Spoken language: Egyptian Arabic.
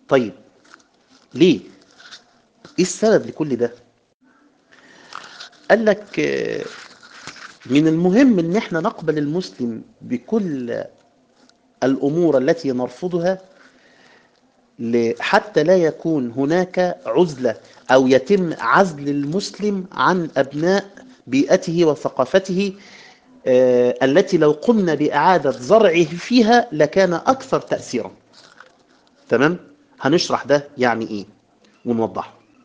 طيب ليه ايه السبب لكل ده قال لك آه، من المهم ان احنا نقبل المسلم بكل الامور التي نرفضها ل- حتى لا يكون هناك عزلة او يتم عزل المسلم عن ابناء بيئته وثقافته آه، التي لو قمنا بإعادة زرعه فيها لكان أكثر تأثيرا تمام؟ هنشرح ده يعني إيه ونوضحه